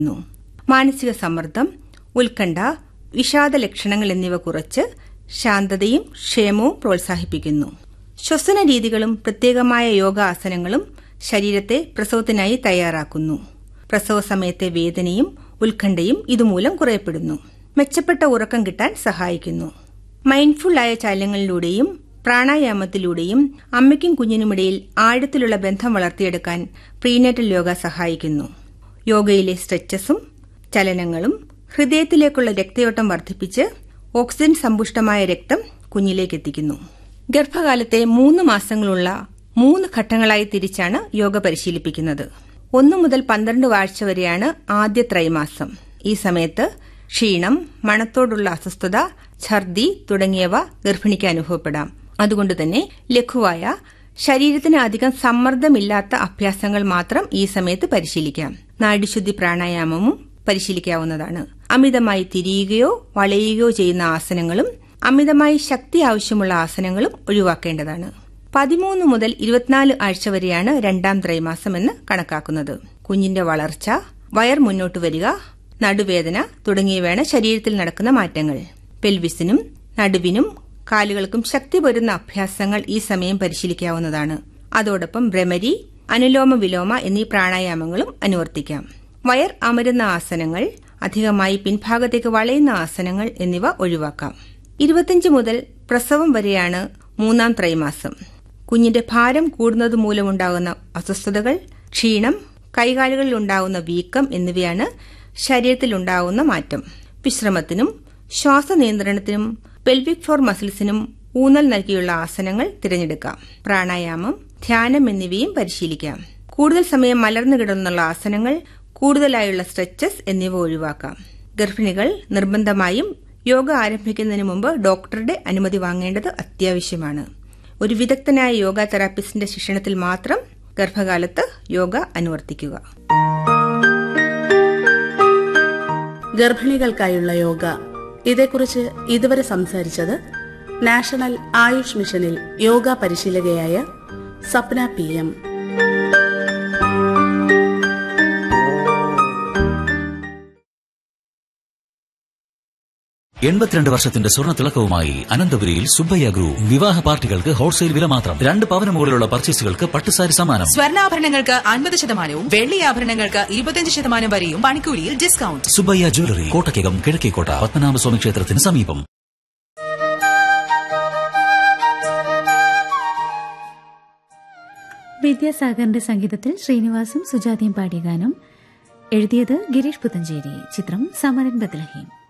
ന്നു. മാനസിക സമ്മർദ്ദം ഉത്കണ്ഠ വിഷാദ ലക്ഷണങ്ങൾ എന്നിവ കുറച്ച് ശാന്തതയും ക്ഷേമവും പ്രോത്സാഹിപ്പിക്കുന്നു ശ്വസന രീതികളും പ്രത്യേകമായ യോഗാസനങ്ങളും ശരീരത്തെ പ്രസവത്തിനായി തയ്യാറാക്കുന്നു പ്രസവ സമയത്തെ വേദനയും ഉത്കണ്ഠയും ഇതുമൂലം കുറയപ്പെടുന്നു മെച്ചപ്പെട്ട ഉറക്കം കിട്ടാൻ സഹായിക്കുന്നു മൈൻഡ്ഫുൾ ആയ ചലനങ്ങളിലൂടെയും പ്രാണായാമത്തിലൂടെയും അമ്മയ്ക്കും കുഞ്ഞിനുമിടയിൽ ആഴത്തിലുള്ള ബന്ധം വളർത്തിയെടുക്കാൻ പ്രീനേറ്റൽ യോഗ സഹായിക്കുന്നു യോഗയിലെ സ്ട്രെച്ചസും ചലനങ്ങളും ഹൃദയത്തിലേക്കുള്ള രക്തയോട്ടം വർദ്ധിപ്പിച്ച് ഓക്സിജൻ സമ്പുഷ്ടമായ രക്തം കുഞ്ഞിലേക്ക് എത്തിക്കുന്നു ഗർഭകാലത്തെ മൂന്ന് മാസങ്ങളുള്ള മൂന്ന് ഘട്ടങ്ങളായി തിരിച്ചാണ് യോഗ പരിശീലിപ്പിക്കുന്നത് ഒന്നു മുതൽ പന്ത്രണ്ട് ആഴ്ച വരെയാണ് ആദ്യ ത്രൈമാസം ഈ സമയത്ത് ക്ഷീണം മണത്തോടുള്ള അസ്വസ്ഥത ഛർദി തുടങ്ങിയവ ഗർഭിണിക്ക് അനുഭവപ്പെടാം അതുകൊണ്ട് തന്നെ ലഘുവായ ശരീരത്തിന് അധികം സമ്മർദ്ദമില്ലാത്ത അഭ്യാസങ്ങൾ മാത്രം ഈ സമയത്ത് പരിശീലിക്കാം നാഡിശുദ്ധി പ്രാണായാമവും പരിശീലിക്കാവുന്നതാണ് അമിതമായി തിരിയുകയോ വളയുകയോ ചെയ്യുന്ന ആസനങ്ങളും അമിതമായി ശക്തി ആവശ്യമുള്ള ആസനങ്ങളും ഒഴിവാക്കേണ്ടതാണ് പതിമൂന്ന് മുതൽ ഇരുപത്തിനാല് ആഴ്ച വരെയാണ് രണ്ടാം ത്രൈമാസം എന്ന് കണക്കാക്കുന്നത് കുഞ്ഞിന്റെ വളർച്ച വയർ മുന്നോട്ട് വരിക നടുവേദന തുടങ്ങിയവയാണ് ശരീരത്തിൽ നടക്കുന്ന മാറ്റങ്ങൾ പെൽവിസിനും നടുവിനും കാലുകൾക്കും ശക്തി വരുന്ന അഭ്യാസങ്ങൾ ഈ സമയം പരിശീലിക്കാവുന്നതാണ് അതോടൊപ്പം ഭ്രമരി അനുലോമ വിലോമ എന്നീ പ്രാണായാമങ്ങളും അനുവർത്തിക്കാം വയർ അമരുന്ന ആസനങ്ങൾ അധികമായി പിൻഭാഗത്തേക്ക് വളയുന്ന ആസനങ്ങൾ എന്നിവ ഒഴിവാക്കാം ഇരുപത്തിയഞ്ച് മുതൽ പ്രസവം വരെയാണ് മൂന്നാം ത്രൈമാസം കുഞ്ഞിന്റെ ഭാരം കൂടുന്നത് മൂലമുണ്ടാകുന്ന അസ്വസ്ഥതകൾ ക്ഷീണം കൈകാലുകളിൽ ഉണ്ടാകുന്ന വീക്കം എന്നിവയാണ് ശരീരത്തിലുണ്ടാകുന്ന മാറ്റം വിശ്രമത്തിനും ശ്വാസനിയന്ത്രണത്തിനും പെൽവിക് ഫോർ മസിൽസിനും ഊന്നൽ നൽകിയുള്ള ആസനങ്ങൾ തിരഞ്ഞെടുക്കാം പ്രാണായാമം ധ്യാനം എന്നിവയും പരിശീലിക്കാം കൂടുതൽ സമയം മലർന്നു കിടന്നുള്ള ആസനങ്ങൾ കൂടുതലായുള്ള സ്ട്രെച്ചസ് എന്നിവ ഒഴിവാക്കാം ഗർഭിണികൾ നിർബന്ധമായും യോഗ ആരംഭിക്കുന്നതിന് മുമ്പ് ഡോക്ടറുടെ അനുമതി വാങ്ങേണ്ടത് അത്യാവശ്യമാണ് ഒരു വിദഗ്ധനായ യോഗ തെറാപ്പിസ്റ്റിന്റെ ശിക്ഷണത്തിൽ മാത്രം ഗർഭകാലത്ത് യോഗ അനുവർത്തിക്കുക ഗർഭിണികൾക്കായുള്ള യോഗ ഇതേക്കുറിച്ച് ഇതുവരെ സംസാരിച്ചത് നാഷണൽ ആയുഷ് മിഷനിൽ യോഗ പരിശീലകയായ സപ്ന പി എം എൺപത്തിരണ്ട് വർഷത്തിന്റെ സ്വർണ്ണ തിളക്കവുമായി അനന്തപുരിയിൽ സുബ്ബയ്യ ഗ്രൂപ്പ് വിവാഹ പാർട്ടികൾക്ക് ഹോൾസെയിൽ വില മാത്രം രണ്ട് പവന് മുകളിലുള്ള പർച്ചേസുകൾക്ക് പട്ടുസാരി സമ്മാനം സ്വർണ്ണാഭരണങ്ങൾക്ക് അൻപത് ശതമാനവും വെള്ളി ആഭരണങ്ങൾക്ക് ഇരുപത്തിയഞ്ച് ശതമാനം വരെയും പണിക്കൂലിയിൽ ഡിസ്കൗണ്ട് സുബ്ബയ്യ ജ്വല്ലറി കോട്ടയ്ക്കകം കിഴക്കേക്കോട്ട പത്മനാഭസ്വാമി ക്ഷേത്രത്തിന് സമീപം വിദ്യാസാഗറിന്റെ സംഗീതത്തിൽ ശ്രീനിവാസും സുജാതയും പാടിയ ഗാനം എഴുതിയത് ഗിരീഷ് പുത്തഞ്ചേരി ചിത്രം സമരൻ ബദ്ലഹീം